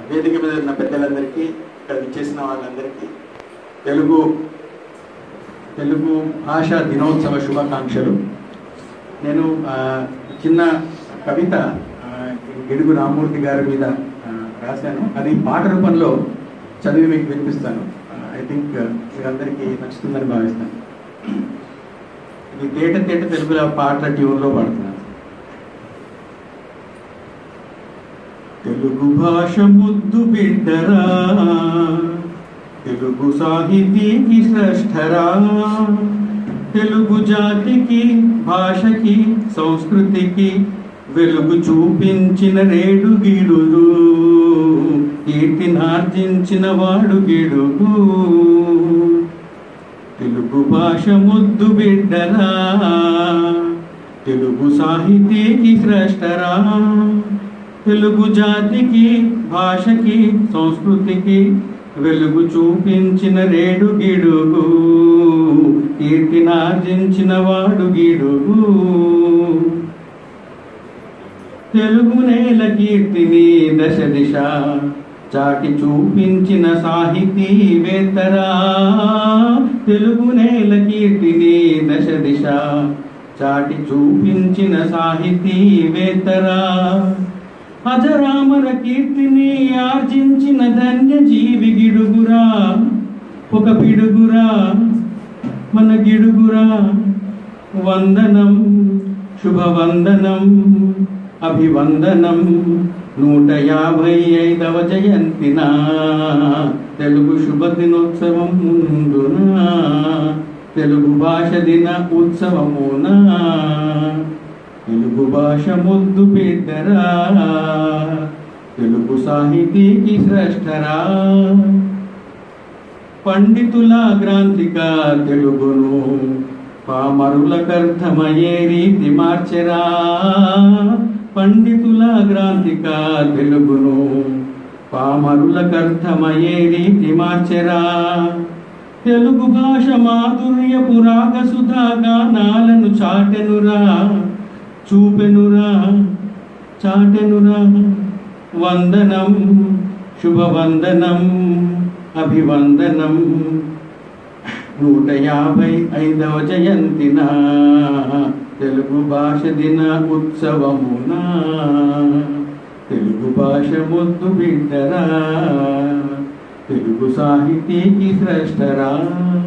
వేదిక మీద ఉన్న పెద్దలందరికీ ఇక్కడ విచ్చేసిన వాళ్ళందరికీ తెలుగు తెలుగు భాషా దినోత్సవ శుభాకాంక్షలు నేను ఆ, చిన్న కవిత ఆ, గిడుగు రామూర్తి గారి మీద ఆ, రాశాను అది పాట రూపంలో చదివి మీకు వినిపిస్తాను ఐ థింక్ మీరందరికీ నచ్చుతుందని భావిస్తాను ఇది తేట తేట తెలుగులో పాటల ట్యూన్లో పాడుతున్నాను తెలుగు భాష ముద్దు బిడ్డరా తెలుగు సాహితీకి శ్రేష్ఠరా తెలుగు జాతికి భాషకి సంస్కృతికి వెలుగు చూపించిన రేడు గిడుగు కీర్తినార్జించిన వాడు గిడుగు తెలుగు భాష ముద్దు బిడ్డరా తెలుగు సాహితీకి శ్రేష్ఠరా తెలుగు జాతికి భాషకి సంస్కృతికి వెలుగు చూపించిన రేడు గిడుగు కీర్తినార్జించిన వాడు గిడుగు తెలుగు నేల కీర్తిని దశ దిశ చాటి చూపించిన సాహితీవేత్తరా తెలుగు నేల కీర్తిని దశ దిశ చాటి చూపించిన సాహితీవేత్తరా అజరామర కీర్తిని ఆర్జించిన ధన్య జీవి గిడుగురా ఒక పిడుగురా మన గిడుగురా వందనం శుభవందనం అభివందనం నూట యాభై ఐదవ జయంతిన తెలుగు శుభ దినోత్సవం ముందున తెలుగు భాష దిన ఉత్సవమున తెలుగు భాష ముద్దు బిడ్డరా తెలుగు సాహితీకి శ్రేష్ఠరా పండితుల గ్రాంతిక తెలుగును పామరులకర్థమయ్యే రీతి మార్చెరా పండితుల గ్రాంతిక తెలుగును పామరులకర్థమయ్యే రీతి మార్చెరా తెలుగు భాష మాధుర్య పురాగ సుధా గానాలను చాటెనురా చూపెనురా చాటెనురా వందనం శుభవందనం అభివందనం నూట యాభై ఐదవ జయంతిన తెలుగు భాష దిన ఉత్సవమున తెలుగు భాష ముద్దు బిడ్డరా తెలుగు సాహితీకి శ్రేష్ఠరా